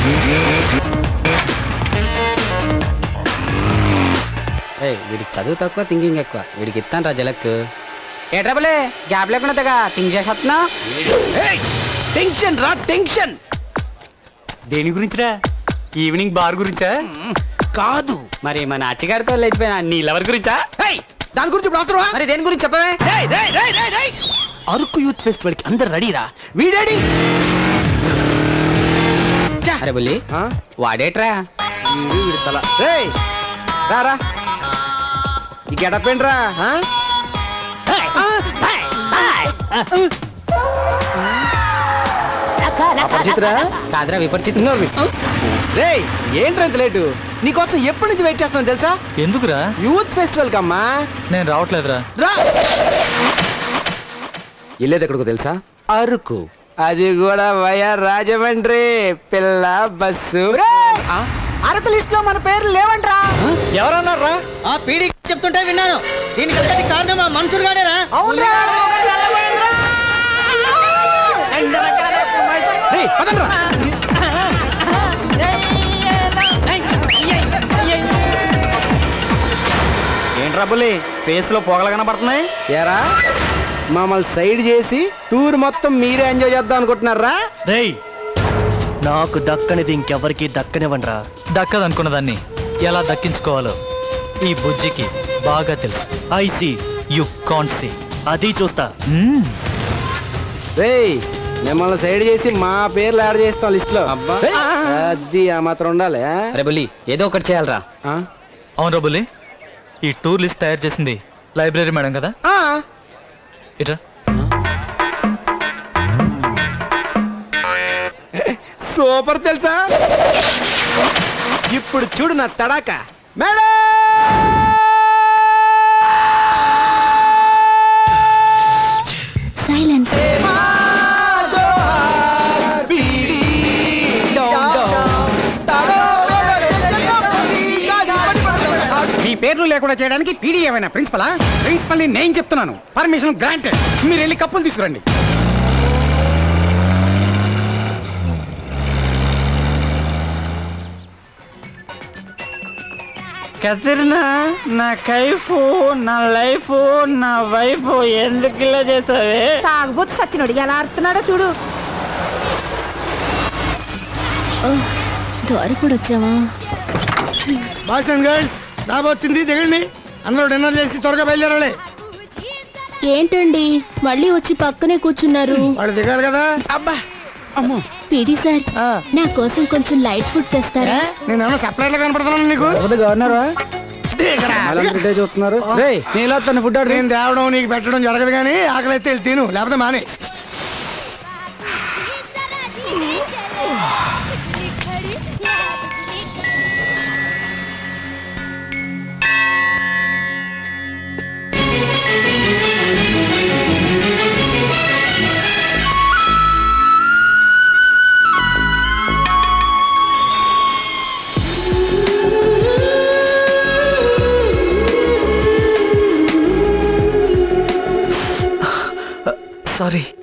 ఏయ్ వీడికి చదువు తక్కువ థింకింగ్ ఎక్కువ వీడికి ఇస్తాను రా జలక్ ఏ ట్రబులే గ్యాప్ లేకుండా తెగ థింక్ చేసేస్తున్నా టెన్షన్ రా టెన్షన్ దేని గురించిరా ఈవినింగ్ బార్ గురించా కాదు మరి మా నాచిగారితో లేచిపోయినా నీ లవర్ గురించా హేయ్, దాని గురించి ఇప్పుడు అవసరమా మరి దేని గురించి చెప్పవే రేయ్, రేయ్, రేయ్, రేయ్, రేయ్. అరకు యూత్ ఫెస్టివల్ కి అందరు రెడీరా వీడేడి ఛా. అరే బుల్లి ఆ? వాడేట్రా వీడు వీడి తల రేయ్ రారా ఈ గెటప్ ఏంట్రా ఆ? అపరిచితురా కాదురా విపరిచిత్ నోర్మి రేయ్ ఏంట్రా ఇంత లేటు నీకోసం ఎప్పటి నుంచి వెయిట్ చేస్తున్నాను తెలుసా ఎందుకురా యూత్ ఫెస్టివల్ కమ్మా నేను రావట్లేదురా రా వెళ్ళేది ఎక్కడికో తెలుసా అరకు అది కూడా వయా రాజమండ్రి పిల్ల బస్సు ఆ? అరకు లిస్ట్ లో మన పేర్లు లేవంట్రా ఎవరన్నారా ఆ పీడి చెప్తుంటే విన్నాను దీనికి అంతటి కారణం ఆ మనుషులు గానేరా రేయ్, పదండ్రా. ఏంట్రా బుల్లి ఫేస్ లో పొగలు కనబడుతున్నాయి ఏరా మమ్మల్ని సైడ్ చేసి టూర్ మొత్తం మీరే ఎంజాయ్ చేద్దాం అనుకుంటున్నారా రేయ్ నాకు దక్కనిది ఇంకెవరికి దక్కనివ్వండిరా దక్కదనుకున్న దాన్ని ఎలా దక్కించుకోవాలో ఈ బుజ్జికి బాగా తెలుసు ఐసి యు కాంట్ సి అది చూస్తా రేయ్ మిమ్మల్ని సైడ్ చేసి మా పేర్లు యాడ్ చేస్తాం లిస్ట్ లో రేయ్, అది ఆ మాత్రం ఉండాలి ఆ? అరే బుల్లి ఏదో ఒకటి చేయాలరా ఆ? అవును రబులి ఈ టూర్ లిస్ట్ తయారు చేసింది లైబ్రరీ మేడం కదా ఆ. ఇట్రా సూపర్ తెలుసా ఇప్పుడు చూడు నా తడాక మేడం సైలెన్స్ మీ పేర్లు లేకుండా చేయడానికి పీడీ ఏమైనా ప్రిన్సిపలా ప్రిన్సిపల్ ని నేను చెప్తున్నాను పర్మిషన్ గ్రాంటెడ్ మీరు వెళ్ళి కప్పులు తీసుకురండి కతిరినా నా కైఫ్ నా లైఫ్ నా వైఫ్ ఎందుకు ఇలా చేసావే తాగుబోతు సచ్చినోడు ఎలా ఆడుతున్నాడో చూడు దోరకుడు వచ్చావా బాయ్స్ అండ్ గర్ల్స్ డాబా వచ్చింది దిగండి అందరూ డిన్నర్ చేసి త్వరగా బయలుదేరాలి ఏంటండి మళ్ళీ వచ్చి పక్కనే కూర్చున్నారు వాడు దిగాలి కదా అబ్బా అమ్మో పిడి సార్ నా కోసం కొంచెం లైట్ ఫుడ్ తెస్తారా నేను ఏమన్నా సపరేట్ గా కనపడుతున్నాను నీకు గవర్నరా దిగరా. చూస్తున్నారు రేయ్ నేను వస్తాను ఫుడ్ ఆర్డర్ నేను తేవడం నీకు పెట్టడం జరగదు కానీ ఆకలి అయితే వెళ్ళి తిను లేకపోతే మానే సారీ